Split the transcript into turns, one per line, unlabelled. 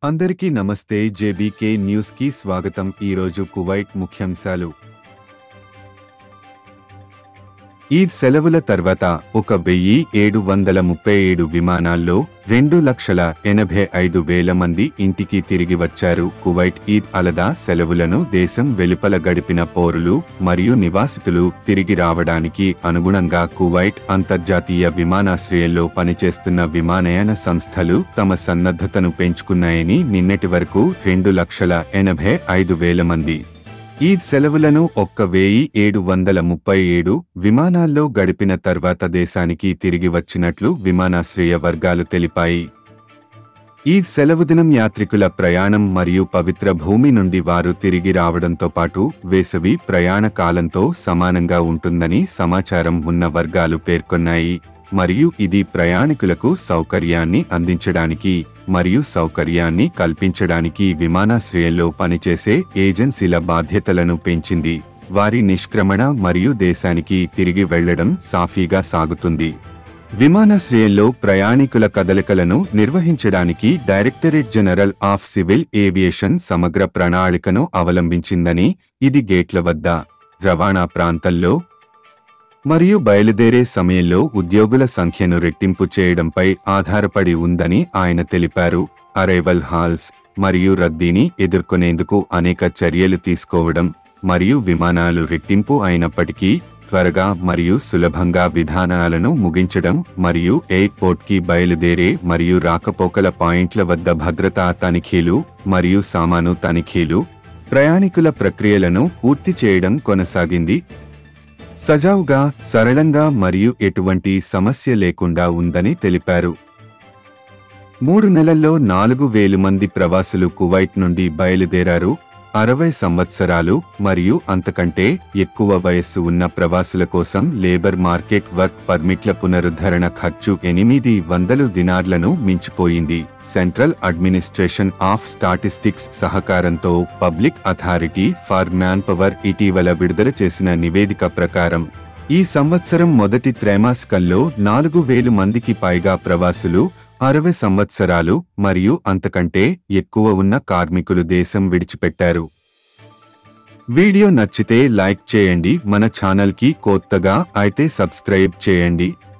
అందరికీ నమస్తే JBK news కి స్వాగతం ఈరోజు కువైట్ ముఖ్యాంశాలు ఈద్ సెలవుల తర్వాత ఒక వెయ్యి ఏడు వందల ముప్పై ఏడు విమానాల్లో రెండు లక్షల ఎనభై ఐదు వేల మంది ఇంటికి తిరిగి వచ్చారు కువైట్ ఈద్ అలదా సెలవులను దేశం వెలుపల గడిపిన పౌరులు మరియు నివాసితులు తిరిగి రావడానికి అనుగుణంగా కువైట్ అంతర్జాతీయ విమానాశ్రయంలో పనిచేస్తున్న విమానయాన సంస్థలు తమ సన్నద్ధతను పెంచుకున్నాయని నిన్నటి వరకు రెండు లక్షల ఎనభై ఐదు వేల మంది ఈద్ సెలవులను ఒక్క వెయ్యి ఏడు వందల ముప్పై ఏడు విమానాల్లో గడిపిన తర్వాత దేశానికి తిరిగి వచ్చినట్లు విమానాశ్రయ వర్గాలు తెలిపాయి ఈద్ సెలవు దినం యాత్రికుల ప్రయాణం మరియు పవిత్ర భూమి నుండి వారు తిరిగి రావడంతో పాటు వేసవి ప్రయాణ కాలంతో సమానంగా ఉంటుందని సమాచారం ఉన్న వర్గాలు పేర్కొన్నాయి మరియు ఇది ప్రయాణికులకు సౌకర్యాన్ని అందించడానికి మరియు సౌకర్యాన్ని కల్పించడానికి విమానాశ్రయంలో పనిచేసే ఏజెన్సీల బాధ్యతలను పెంచింది వారి నిష్క్రమణ మరియు దేశానికి తిరిగి వెళ్లడం సాఫీగా సాగుతుంది విమానాశ్రయంలో ప్రయాణికుల కదలికలను నిర్వహించడానికి directorate general of civil aviation సమగ్ర ప్రణాళికను అవలంబించిందని ఇది గేట్ల వద్ద రవాణా ప్రాంతంలో మరియు బయలుదేరే సమయంలో ఉద్యోగుల సంఖ్యను రెట్టింపు చేయడంపై ఆధారపడి ఉందని ఆయన తెలిపారు అరైవల్ హాల్స్ మరియు రద్దీని ఎదుర్కొనేందుకు అనేక చర్యలు తీసుకోవడం మరియు విమానాలు రెట్టింపు అయినప్పటికీ త్వరగా మరియు సులభంగా విధానాలను ముగించడం మరియు ఎయిర్పోర్ట్కి బయలుదేరే మరియు రాకపోకల పాయింట్ల వద్ద భద్రతా తనిఖీలు మరియు సామాను తనిఖీలు ప్రయాణికుల ప్రక్రియలను పూర్తి చేయడం కొనసాగింది సజావుగా సరళంగా మరియు ఎటువంటి సమస్య లేకుండా ఉందని తెలిపారు మూడు నెలల్లో నాలుగు వేలు మంది ప్రవాసులు కువైట్ నుండి బయలుదేరారు అరవై సంవత్సరాలు మరియు అంతకంటే ఎక్కువ వయస్సు ఉన్న ప్రవాసుల కోసం లేబర్ మార్కెట్ వర్క్ పర్మిట్ల పునరుద్ధరణ ఖర్చు ఎనిమిది వందలు దినార్లను మించిపోయింది సెంట్రల్ అడ్మినిస్ట్రేషన్ ఆఫ్ స్టాటిస్టిక్స్ సహకారంతో public authority for manpower ఇటీవల విడుదల చేసిన నివేదిక ప్రకారం ఈ సంవత్సరం మొదటి త్రైమాసికంలో నాలుగు వేలు మందికి పైగా ప్రవాసులు అరవై సంవత్సరాలు మరియు అంతకంటే ఎక్కువ ఉన్న కార్మికులు దేశం విడిచిపెట్టారు వీడియో నచ్చితే లైక్ చేయండి మన ఛానల్కి కొత్తగా అయితే సబ్స్క్రైబ్ చేయండి